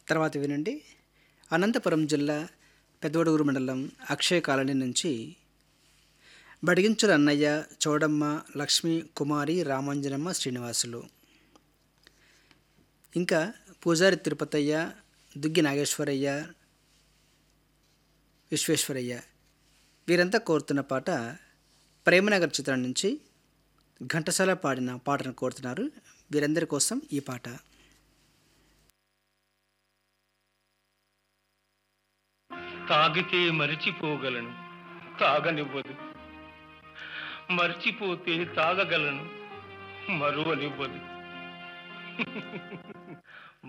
తర్వాత వినండి అనంతపురం జిల్లా పెద్దవడుగురు మండలం అక్షయ కాలనీ నుంచి బడిగించుల అన్నయ్య చౌడమ్మ లక్ష్మి కుమారి రామాంజనమ్మ శ్రీనివాసులు ఇంకా పూజారి తిరుపతయ్య దుగ్గి నాగేశ్వరయ్య విశ్వేశ్వరయ్య వీరంతా కోరుతున్న పాట ప్రేమనగర్ చిత్రం నుంచి ఘంటసాల పాడిన పాటను కోరుతున్నారు వీరందరి కోసం ఈ పాట తాగితే మరిచిపోగలను తాగనివ్వదు మర్చిపోతే తాగగలను మరువనివ్వదు